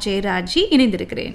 RJ Raji இணைந்திருக்கிறேன்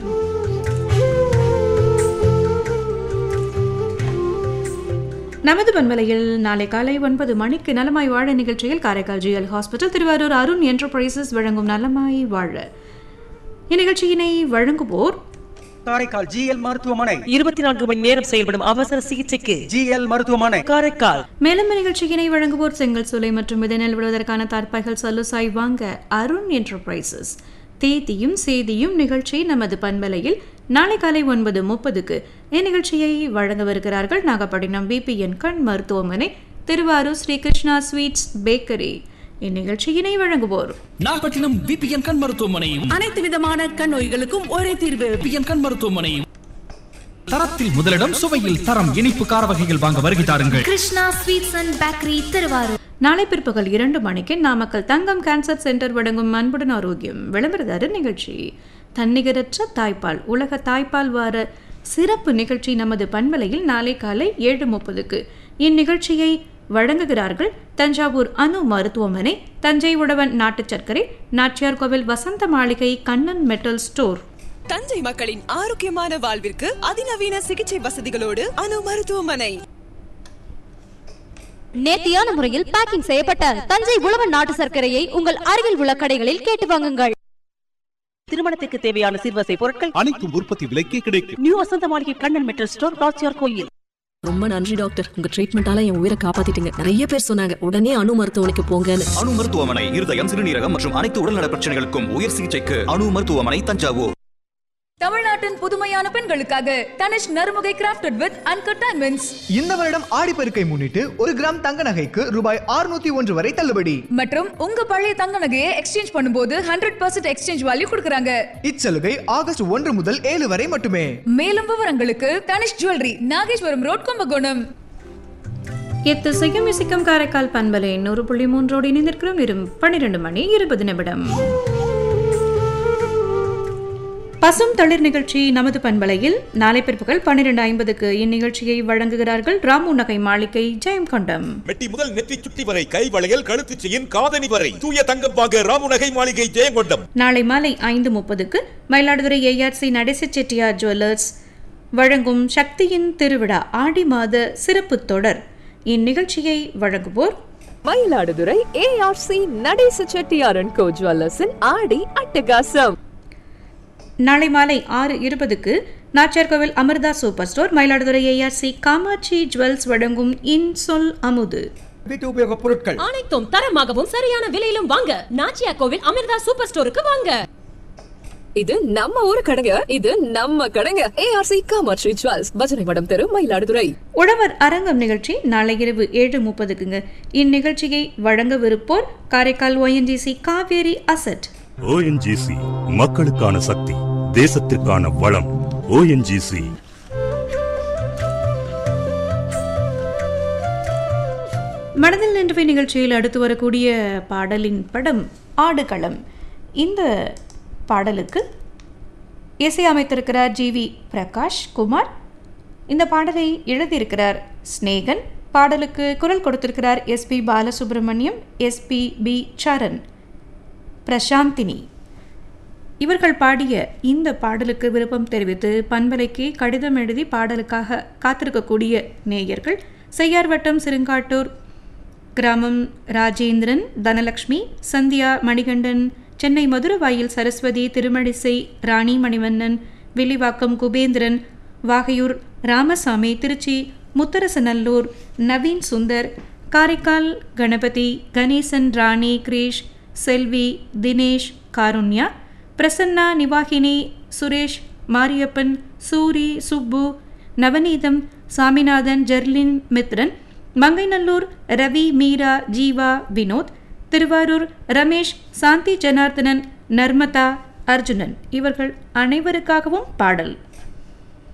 நமது பண்பலையில் நாளை காலை ஒன்பது மணிக்கு நலமாய் வாழ நிகழ்ச்சியில் Karaikal GL hospital Tiruvarur Arun enterprises வழங்கும் நலமாய் வாழ இந்நிகழ்ச்சியினை வழங்குவோர் காரைக்கால் ஜிஎல் மருத்துவமனை இருபத்தி நான்கு மணி நேரம் செயல்படும் அவசர சிகிச்சைக்கு ஜிஎல் மருத்துவமனை காரைக்கால் மேலும் நிகழ்ச்சியினை வழங்குவோர் செங்கல் சூளை மற்றும் விதைநெல் விடுவதற்கான தார்ப்பாய்கள் சல்லுசாய் வாங்க அருண் என்டர்பிரைசஸ் தேதியும் சேதியும் நிகழ்ச்சி நமது பண்பலையில் நாளை காலை ஒன்பது முப்பதுக்கு இந்நிகழ்ச்சியை வழங்கவிருக்கிறார்கள் நாகப்பட்டினம் பிபிஎன் கண் மருத்துவமனை திருவாரூர் ஸ்ரீ கிருஷ்ணா ஸ்வீட்ஸ் பேக்கரி இந்நிகழ்ச்சியினை வழங்குவோர் நாகப்பட்டினம் பிபிஎன் கண் மருத்துவமனையும் அனைத்து விதமான கண் நோய்களுக்கும் ஒரே தீர்வு பிபிஎன் கண் மருத்துவமனையும் தரத்தில் முதலிடம் சுவையில் தரம் இனிப்பு கார வகைகள் வாங்க வருகை தாருங்கள் Krishna sweets and bakery Tiruvarur நாளை பிற்பகல் இரண்டு மணிக்கு நாமக்கல் தங்கம் கேன்சர் சென்டர் வழங்கும் அன்புடன் ஆரோக்கியம் விளம்பரதாரர் நிகழ்ச்சி தன்னிகரற்ற தாய்ப்பால் உலக தாய்ப்பால் வார சிறப்பு நிகழ்ச்சி நமது பண்பலையில் நாளை காலை ஏழு முப்பதுக்கு இந்நிகழ்ச்சியை வழங்குகிறார்கள் தஞ்சாவூர் அணு மருத்துவமனை தஞ்சை உழவன் நாட்டுச் சர்க்கரை நாச்சியார் கோவில் வசந்த மாளிகை கண்ணன் மெட்டல் ஸ்டோர் தஞ்சை மக்களின் ஆரோக்கியமான வாழ்விற்கு அதிநவீன சிகிச்சை வசதிகளோடு அணு மருத்துவமனை நேர்த்தியான முறையில் பேக்கிங் செய்யப்பட்ட தஞ்சை உழவன் நாட்டு சர்க்கரையை உங்கள் அருகில் உள்ள கடைகளில் கேட்டு வாங்குங்கள் திருமணத்துக்கு தேவையான சிறுவசை பொருட்கள் அனைத்தும் உற்பத்தி விலைக்கே கிடைக்கும் நியூ வசந்த மாளிகை கண்ணன் மெட்டல் ஸ்டோர் ராச்சியார் கோயில் ரொம்ப நன்றி டாக்டர் உங்க ட்ரீட்மெண்டால என் உயிரை காப்பாத்திட்டீங்க நிறைய பேர் சொன்னாங்க உடனே அணு மருத்துவமனைக்கு போங்கன்னு அணு மருத்துவமனை இருதயம் சிறுநீரகம் மற்றும் அனைத்து உடல்நல பிரச்சனைகளுக்கும் உயர் சிகிச்சைக்கு அணு மருத்துவமனை தஞ்சாவூர் தமிழ்நாட்டின் புதுமையான பெண்களுக்காக Tanishq Narumugai crafted with uncut diamonds இந்த வருடம் ஆடிப்பெருக்கை முன்னிட்டு ஒரு கிராம் தங்க நகைக்கு ரூபாய் 601 ஒன்று வரை தள்ளுபடி மற்றும் உங்க பழைய தங்க நகையை எக்ஸ்சேஞ்ச் பண்ணும்போது ஹண்ட்ரட் பர்சன்ட் எக்ஸ்சேஞ்ச் வேல்யூ கொடுக்குறாங்க இச்சலுகை ஆகஸ்ட் ஒன்று முதல் ஏழு வரை மட்டுமே மேலும் விவரங்களுக்கு Tanishq jewellery Nageswaram road Kumbakonam எத்திசையும் இசைக்கும் காரைக்கால் பண்பலை நூறு புள்ளி மூன்றோடு இணைந்திருக்கிறோம் இரும் பன்னிரண்டு மணி இருபது நிமிடம் பசும் தளிர் நிகழ்ச்சி நமது பண்பலையில் நாளை பிற்பகல் பன்னிரண்டு ஐம்பதுக்கு இந்நிகழ்ச்சியை வழங்குகிறார்கள் ராமு நகை மாளிகை ஜெயம்கொண்டம் மெட்டி முதல் நெற்றி சுட்டி வரை கை வளையல் கழுத்து செயின் காதணி வரை தூய தங்கம் வாங்க ராமுநகை மாளிகை ஜெயங்கொண்டம் நாளை மாலை ஐந்து முப்பதுக்கு மயிலாடுதுறை ஏஆர்சி நடேச செட்டியார் ஜுவல்லர்ஸ் வழங்கும் சக்தியின் திருவிழா ஆடி மாத சிறப்பு தொடர் இந்நிகழ்ச்சியை வழங்குவோர் மயிலாடுதுறை ஏஆர்சி நடேச செட்டியாரன் கோ ஜுவல்லர்ஸின் ஆடி அட்டகாசம் நாளை மாலை ஆறு இருபதுக்கு Nachiyarkovil Amirtha super store Mayiladuthurai ARC Kamatchi jewels வழங்கும் இன்சொல் அமுது வீட்டு உபயோகப் பொருட்கள் அனைத்தும் தரமாகவும் சரியான விலையிலும் வாங்க நாச்சியா கோவில் அமிர்தா சூப்பர் ஸ்டோருக்கு வாங்க இது நம்ம ஊரு கடைங்க இது நம்ம கடைங்க ஏஆர்சி காமாட்சி ஜுவல்ஸ் பஜனை மடம் தெரு மயிலாடுதுறை உழவர் அரங்கம் நிகழ்ச்சி நாளை இரவு ஏழு முப்பதுக்குங்க இந்நிகழ்ச்சியை வழங்கவிருப்போர் Karaikal ONGC Cauvery asset ONGC மக்களுக்கான சக்தி தேசத்திற்கான வளம் ஓஎன்ஜிசி மனதில் நின்று நிகழ்ச்சியில் அடுத்து வரக்கூடிய பாடலின் படம் ஆடுகளம் இந்த பாடலுக்கு இசை அமைத்திருக்கிறார் ஜி வி பிரகாஷ் குமார் இந்த பாடலை எழுதியிருக்கிறார் ஸ்நேகன் பாடலுக்கு குரல் கொடுத்திருக்கிறார் SP Balasubrahmanyam SP B Charan Prashanthini இவர்கள் பாடிய இந்த பாடலுக்கு விருப்பம் தெரிவித்து பண்பலைக்கு கடிதம் எழுதி பாடலுக்காக காத்திருக்கக்கூடிய நேயர்கள் செய்யார்வட்டம் சிறுங்காட்டூர் கிராமம் ராஜேந்திரன் தனலக்ஷ்மி சந்தியா மணிகண்டன் சென்னை மதுரவாயில் சரஸ்வதி திருமழிசை ராணி மணிவண்ணன் வில்லிவாக்கம் குபேந்திரன் வாகையூர் ராமசாமி திருச்சி முத்தரசநல்லூர் நவீன் சுந்தர் காரைக்கால் கணபதி கணேசன் ராணி கிரீஷ் செல்வி தினேஷ் காருண்யா பிரசன்னா நிவாகினி சுரேஷ் மாரியப்பன் சூரி சுப்பு நவநீதம் சாமிநாதன் ஜெர்லின் மித்ரன் மங்கைநல்லூர் ரவி மீரா ஜீவா வினோத் திருவாரூர் ரமேஷ் சாந்தி ஜனார்தனன் நர்மதா அர்ஜுனன் இவர்கள் அனைவருக்காகவும் பாடல்